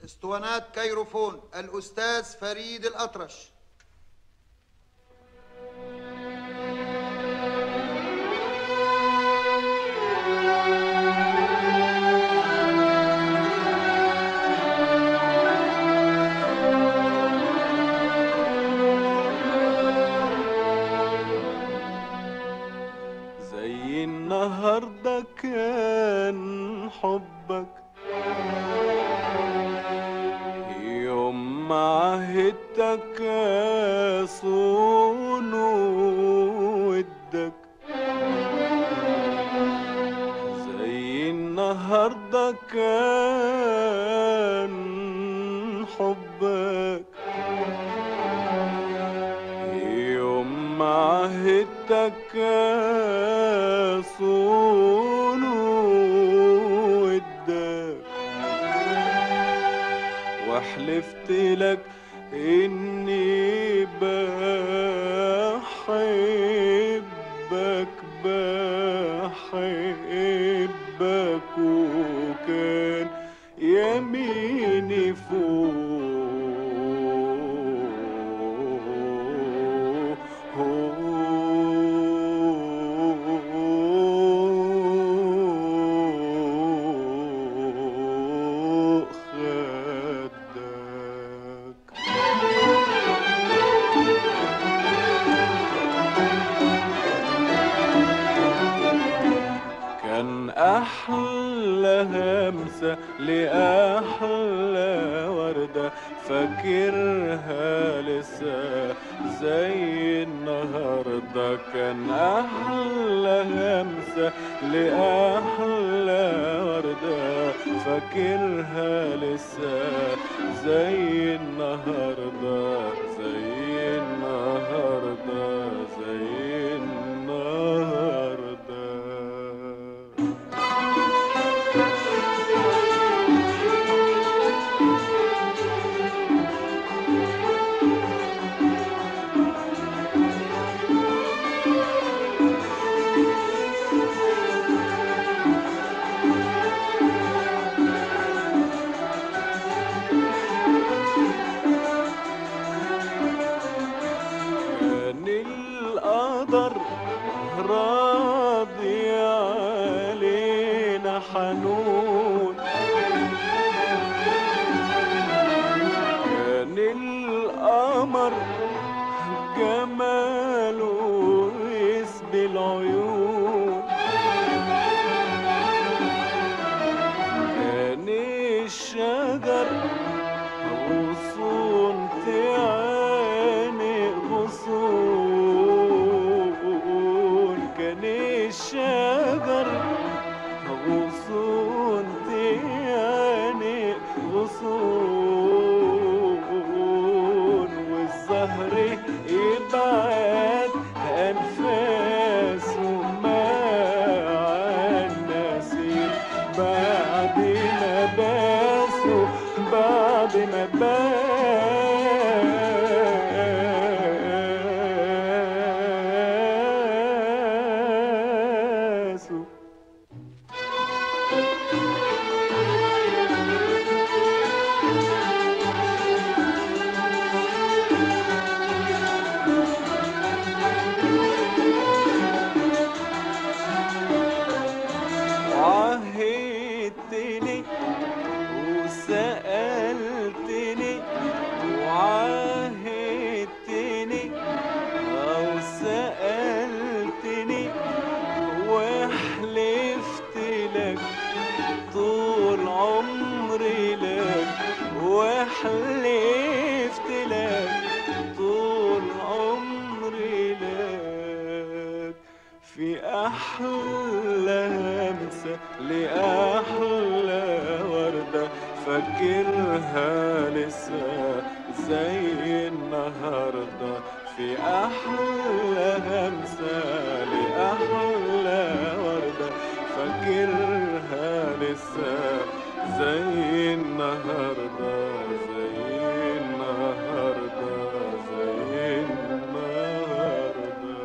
اسطوانات كيروفون الأستاذ فريد الأطرش زي النهاردة كان حبك يوم ما عهدتك صون ودك زي النهاردة كان حبك يوم ما عهدتك صون ودك وحلفت لك اني بحبك بحبك وكان يميني فوق فوق خدك كان أحلى همسة لأحلى وردة فاكرها لسه زي النهاردة كان أحلى همسة لأحلى وردة فاكرها لسه زي النهاردة زي النهاردة زي النهاردة كان القدر راضي علينا حنون كان القمر جماله يسبي العيون كان الشجر غصون تعاني غصون كان الشجر غصون تعاني غصون والزهر يبعد أنفاسه مع النسيم بعد ما باسوا بعد ما باسوا عهدتني وسألتني وعهدتني أو سألتني وحلفت لك طول عمري لك وحلفت لك طول عمري لك في أحلى همسة لأحلى وردة فاكرها لسه زي النهاردة في أحلى همسة لأحلى وردة فاكرها لسه زي النهاردة زي النهاردة زي النهاردة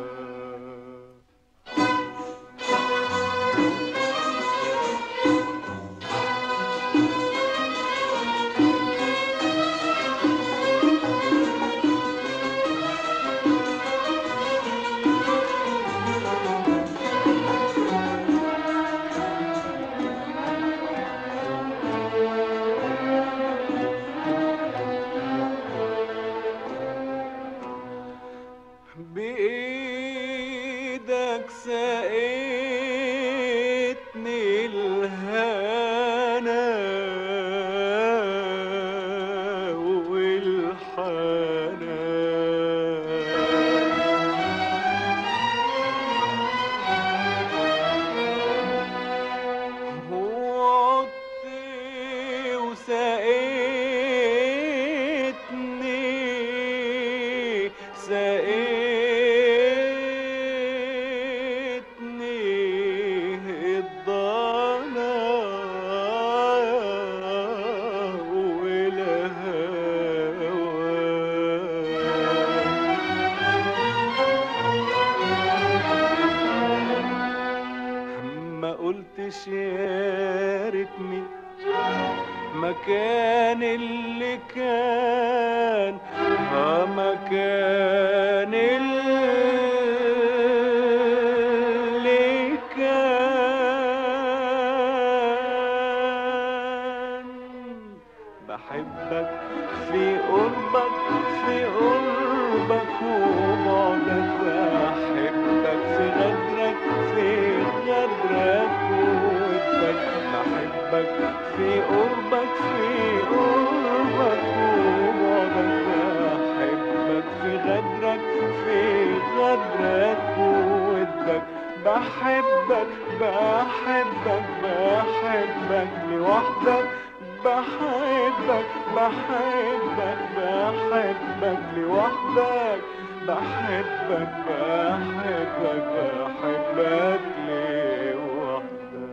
مكان اللي كان ها مكان اللي كان بحبك في قربك في قربك وبعدك بحبك في غدرك في غدرك وودك بحبك في قربك في قربك وبعدك بحبك في غدرك في غدرك وودك بحبك بحبك بحبك لوحدك بحبك بحبك بحبك لوحدك بحبك بحبك بحبك لوحدك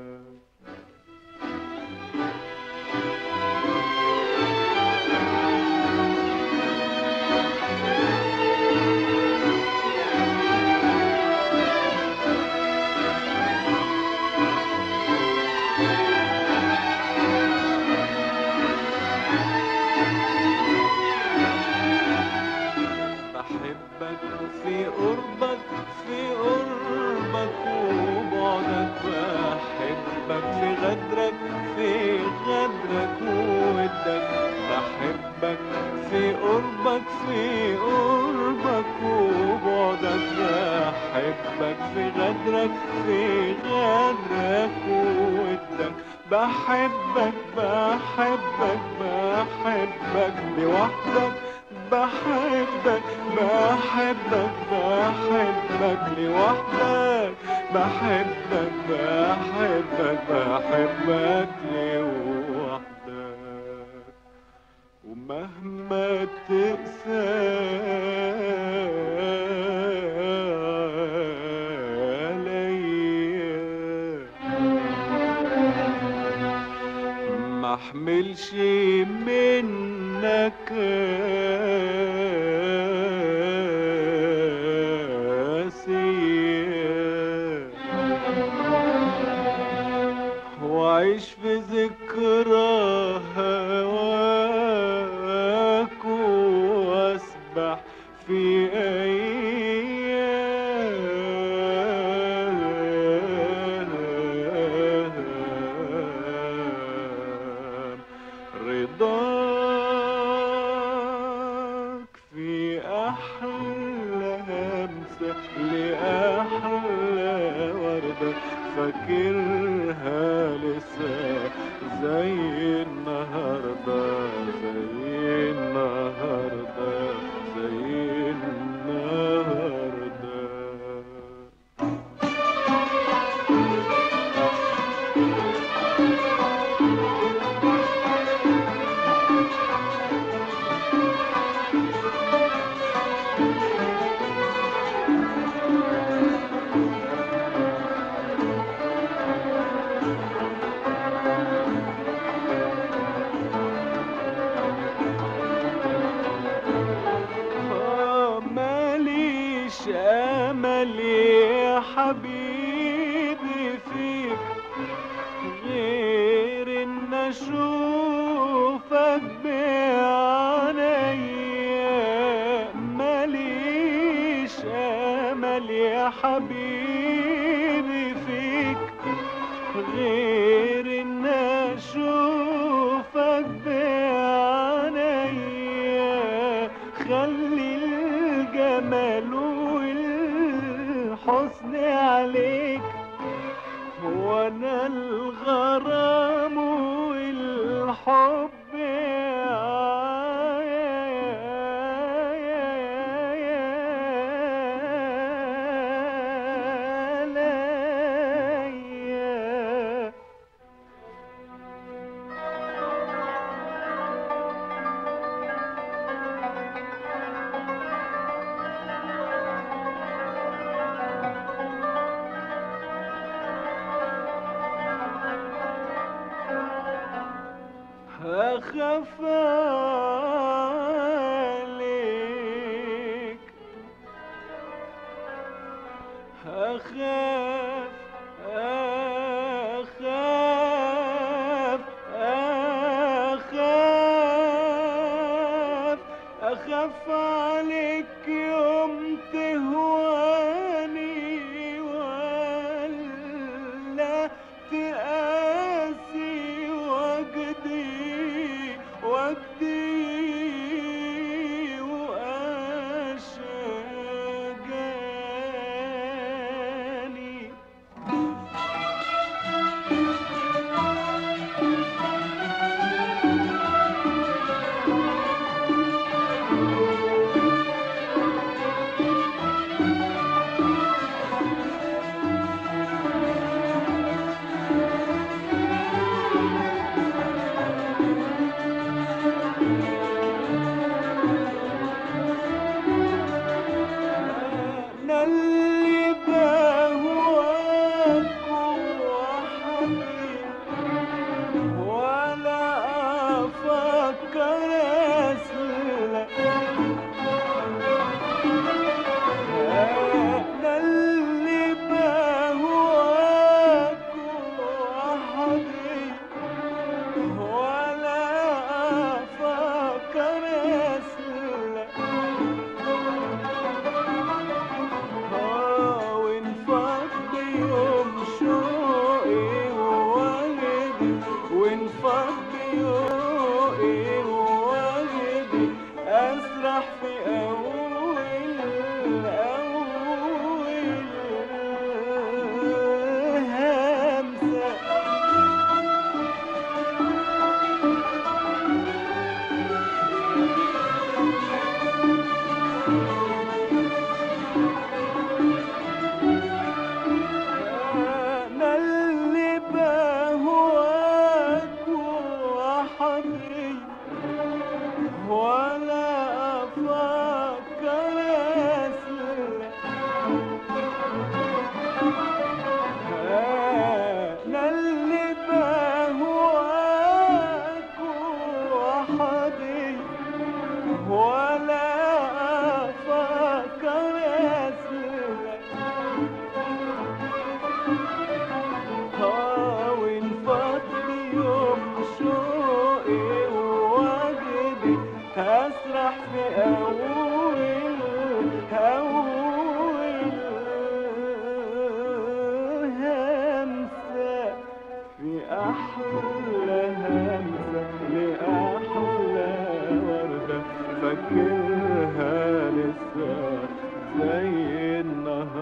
بحبك في قربك في قربك وبعدك بحبك في غدرك في غدرك وودك بحبك في قربك في قربك وبعدك بحبك في غدرك في غدرك وودك بحبك بحبك بحبك لوحدك بحبك بحبك بحبك لوحدك بحبك بحبك بحبك لوحدك ومهما تقسى عليا ما احملش منك قاسية وعيش في ذكرى هواك واسبح في أيام رضاك في أحلى همسة لأحلى وردة فاكرها لسه زي النهاردة زي النهاردة زي النهاردة آه، ماليش امل يا حبيبي فيك غير ان اشوفك بعينيا ماليش امل يا حبيبي فيك غير ان اشوفك بعينيا خلي الجمال والحسن عليك وانا الغرام والحب عليا أخاف عليك أخاف أخاف اخاف عليك يوم تهواني ولا تقاسي وجدي وجدي واشجاني أنا اللي بهواك وحبيب ولا أفكر أسلك أنا اللي بهواك وحبيب ولا أفكر أسلك آه وانفض يوم شوقي ووجدي وانفض يوقي ووجدي أسرح في أول أول همسة أنا اللي بهواك وحبيب ولا أفكر أسلك أنا اللي بهواك وحبيب ولا أفكر أسلك آه وانفض يوم شوقي ووجدي هسرح في أول أول همسة في أحلى همسة لأحلى وردة فاكرها لسه زي النهار